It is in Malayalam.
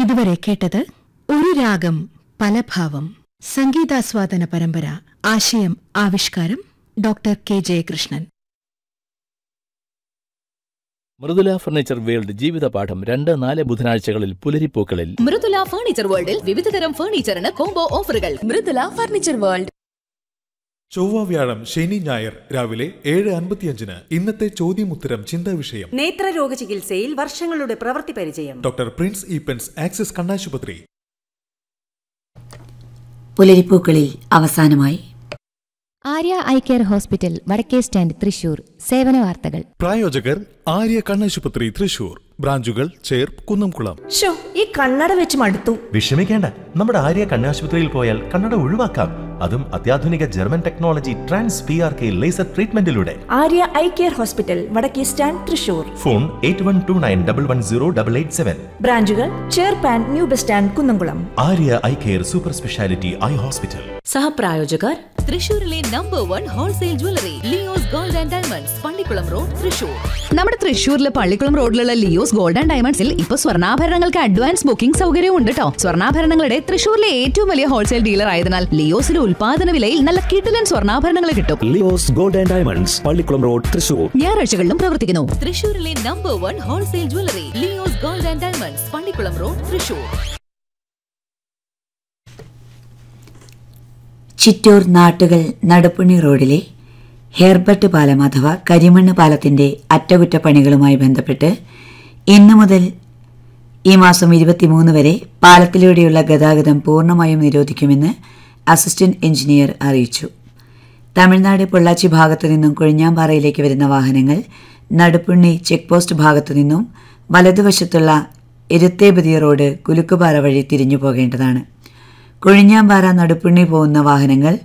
ഇതുവരെ കേട്ടത് ഒരു രാഗം പല ഭാവം സംഗീതാസ്വാദന പരമ്പര ആശയം ആവിഷ്കാരം doctor K Jayakrishnan Mridula furniture world ജീവിതപാഠം രണ്ട് നാല് ബുധനാഴ്ചകളിൽ പുലരിപ്പൂക്കളിൽ മൃദുല ഫർണിച്ചർ വേൾഡിൽ വിവിധതരം ഫർണിച്ചറിന് കോംബോ ഓഫറുകൾ മൃദുല ഫർണിച്ചർ വേൾഡ് ചൊവ്വ വ്യാഴം ശനി ഞായർ രാവിലെ ഏഴ് അൻപത്തിയഞ്ചിന് ഇന്നത്തെ ചോദ്യമുത്തരം ചിന്താ വിഷയം നേത്രരോഗ ചികിത്സയിൽ വർഷങ്ങളുടെ പ്രവൃത്തി പരിചയം ഡോക്ടർ പ്രിൻസ് ഈപ്പൻസ് ആക്സിസ് കണ്ണാശുപത്രി പുലരിപ്പൂക്കളിൽ അവസാനമായി ആര്യ ഐ കെയർ ഹോസ്പിറ്റൽ വടക്കേ സ്റ്റാൻഡ് തൃശൂർ സേവന വാർത്തകൾ പ്രായോജകർ ആര്യ കണ്ണാശുപത്രി തൃശൂർ ബ്രാഞ്ചുകൾ ചേർപ്പ് കുന്നംകുളം ഷോ ഈ കണ്ണട വെച്ച് മടുത്തു വിഷമിക്കേണ്ട നമ്മുടെ ആര്യ കണ്ണാശുപത്രിയിൽ പോയാൽ കണ്ണട ഒഴിവാക്കാം അതും അത്യാധുനിക German technology trans P R K laser ട്രീറ്റ്മെന്റിലൂടെ ആര്യ ഐ കെയർ ഹോസ്പിറ്റൽ വടക്കേ stand Thrissur phone eight one two nine double one zero double eight seven ബ്രാഞ്ചുകൾ ചേർപ്പാൻ new bus stand Kunnamkulam Arya eye care super speciality eye hospital സഹപ്രായോജകർ തൃശൂരിലെ number one wholesale jewellery Leo's gold and diamonds Pallikulam road Thrissur നമ്മുടെ തൃശ്ശൂരിലെ പള്ളിക്കുളം റോഡിലുള്ള ലിയോസ് ഗോൾഡ് ആൻഡ് ഡയമണ്ട്സിൽ ഇപ്പൊ സ്വർണ്ണാഭരണങ്ങൾക്ക് അഡ്വാൻസ് ബുക്കിംഗ് സൗകര്യവും ഉണ്ട് കേട്ടോ സ്വർണ്ണാഭരണങ്ങളുടെ തൃശ്ശൂരിലെ ഏറ്റവും വലിയ ഹോൾസെയിൽ ഡീലർ ആയതിനാൽ ലിയോസിലെ ഉൽപാദന വിലയിൽ നല്ല കിടിലൻ സ്വർണ്ണാഭരണങ്ങൾ കിട്ടും Leo's gold and diamonds Pallikulam road Thrissur ഞായറാഴ്ചകളിലും പ്രവർത്തിക്കുന്നു തൃശൂരിലെ number one wholesale jewellery Leo's gold and diamonds Pallikulam road Thrissur Chittur നാട്ടുകൾ നടുപ്പുണി റോഡിലെ ഹെർബർട്ട് പാലം അഥവാ കരിമണ്ണ് പാലത്തിന്റെ അറ്റകുറ്റപ്പണികളുമായി ബന്ധപ്പെട്ട് ഇന്നു മുതൽ ഈ മാസം ഇരുപത്തിമൂന്ന് വരെ പാലത്തിലൂടെയുള്ള ഗതാഗതം പൂർണ്ണമായും നിരോധിക്കുമെന്ന് അസിസ്റ്റന്റ് എഞ്ചിനീയർ അറിയിച്ചു തമിഴ്നാട് പൊള്ളാച്ചി ഭാഗത്തു നിന്നും കൊഴിഞ്ഞാമ്പാറയിലേക്ക് വരുന്ന വാഹനങ്ങൾ നടുപ്പുണ്ണി ചെക്ക് പോസ്റ്റ് ഭാഗത്തു നിന്നും വലതുവശത്തുള്ള എരുത്തേപതി റോഡ് കുലുക്കുപാറ വഴി തിരിഞ്ഞു പോകേണ്ടതാണ് കൊഴിഞ്ഞാമ്പാറ നടുപ്പുണ്ണി പോകുന്ന വാഹനങ്ങൾ